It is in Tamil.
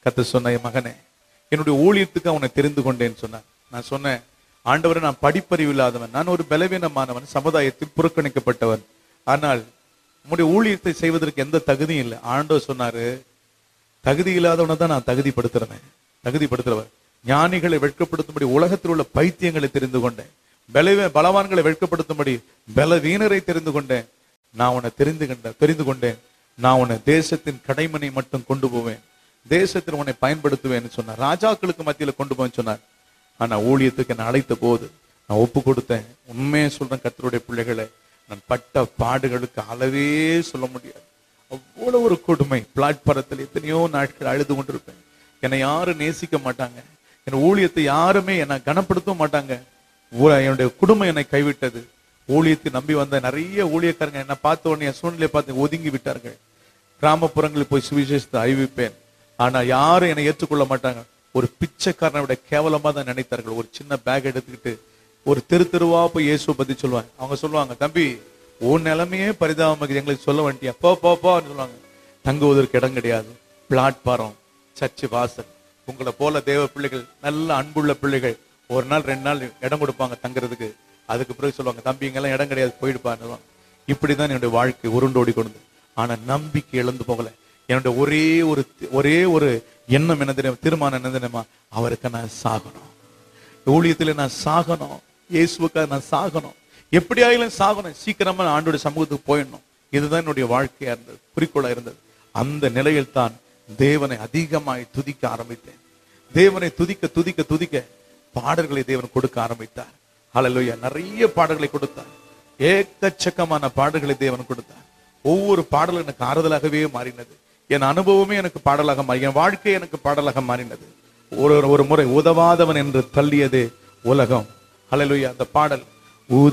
கத்த சொன்ன என் மகனே என்னுடைய ஊழியத்துக்கு அவனை தெரிந்து கொண்டேன்னு சொன்னார் நான் சொன்னேன் ஆண்டவரை நான் படிப்பறிவு இல்லாதவன் நான் ஒரு பலவீனமானவன் சமுதாயத்தில் புறக்கணிக்கப்பட்டவன் ஆனால் உம்முடைய ஊழியத்தை செய்வதற்கு எந்த தகுதியும் இல்லை ஆண்டவர் சொன்னாரு தகுதி இல்லாதவனை தான் நான் தகுதிப்படுத்துறேன் தகுதிப்படுத்துறவர் ஞானிகளை வெட்கப்படுத்தும்படி உலகத்தில் உள்ள பைத்தியங்களை தெரிந்து கொண்டேன் பலவீ பலவான்களை வெட்கப்படுத்தும்படி பலவீனரை தெரிந்து கொண்டேன் நான் உன்னை தெரிந்து கொண்டேன் தெரிந்து கொண்டேன் நான் உன்னை தேசத்தின் கடைமனை மட்டும் கொண்டு போவேன் தேசத்தில் உன்னை பயன்படுத்துவேன்னு சொன்னார் ராஜாக்களுக்கு மத்தியில கொண்டு போவேன்னு சொன்னார் ஆனா ஊழியத்துக்கு என்னை அழைத்த போது நான் ஒப்பு கொடுத்தேன் உண்மையை சொல்றேன் கர்த்தருடைய பிள்ளைகளை நான் பட்ட பாடுகளுக்கு அளவே சொல்ல முடியாது அவ்வளவு ஒரு கொடுமை பிளாட்பாரத்தில் எத்தனையோ நாட்கள் அழுது கொண்டிருப்பேன் என்னை யாரும் நேசிக்க மாட்டாங்க என் ஊழியத்தை யாருமே என்னை கனப்படுத்த மாட்டாங்க ஊ- என்னுடைய குடும்பம் என்னை கைவிட்டது ஊழியத்தை நம்பி வந்த நிறைய ஊழியக்காரங்க என்னை பார்த்த உடனே என் சூழ்நிலையை பார்த்து ஒதுங்கி விட்டார்கள் கிராமப்புறங்களில் போய் சுவிசேஷத்தை அறிவிப்பேன் ஆனா யாரும் என்னை ஏற்றுக்கொள்ள மாட்டாங்க ஒரு பிச்சைக்காரனை விட கேவலமா தான் நினைத்தார்கள் ஒரு சின்ன பேக் எடுத்துக்கிட்டு ஒரு தெரு தெருவா போய் இயேசுவை பத்தி சொல்லுவாங்க அவங்க சொல்லுவாங்க தம்பி உன் நிலைமையே பரிதாபம் இருக்குது, எங்களுக்கு சொல்ல வேண்டியா போ போ போன்னு சொல்லுவாங்க தங்குவதற்கு இடம் கிடையாது பிளாட்பாரம் சர்ச்சு வாசல் உங்களை போல தேவ பிள்ளைகள் நல்ல அன்புள்ள பிள்ளைகள் ஒரு நாள் ரெண்டு நாள் இடம் கொடுப்பாங்க தங்குறதுக்கு அதுக்கு பிறகு சொல்லுவாங்க தம்பி இங்கெல்லாம் இடம் கிடையாது போயிடுப்பான்னு இப்படிதான் என்னுடைய வாழ்க்கை உருண்டோடி கொண்டு ஆனா நம்பிக்கை இழந்து போகல என்னுடைய ஒரே ஒரு ஒரே ஒரு எண்ணம் என்ன தெரியுமா தீர்மானம் என்ன தெரியுமா அவருக்கு நான் சாகணும் ஊழியத்துல நான் சாகணும் இயேசுவுக்காக நான் சாகணும் எப்படியாயிலும் சாகணும் சீக்கிரமா நான் ஆண்டோட சமூகத்துக்கு போயிடணும் இதுதான் என்னுடைய வாழ்க்கையா இருந்தது குறிக்கோளா இருந்தது அந்த நிலையில் தான் தேவனை அதிகமாய் துதிக்க ஆரம்பித்தேன் தேவனை துதிக்க துதிக்க துதிக்க பாடல்களை தேவன் கொடுக்க ஆரம்பித்தார் ஹalleluya நிறைய பாடல்களை கொடுத்தார் ஏக்கச்சக்கமான பாடல்களை தேவன் கொடுத்தார் ஒவ்வொரு பாடலும் எனக்கு ஆறுதலாகவே மாறினது என் அனுபவமே எனக்கு பாடலாக மாறி என் வாழ்க்கை எனக்கு பாடலாக மாறினது ஒரு ஒரு முறை உதவாதவன் என்று தள்ளியது உலகம் ஹalleluya அந்த பாடல்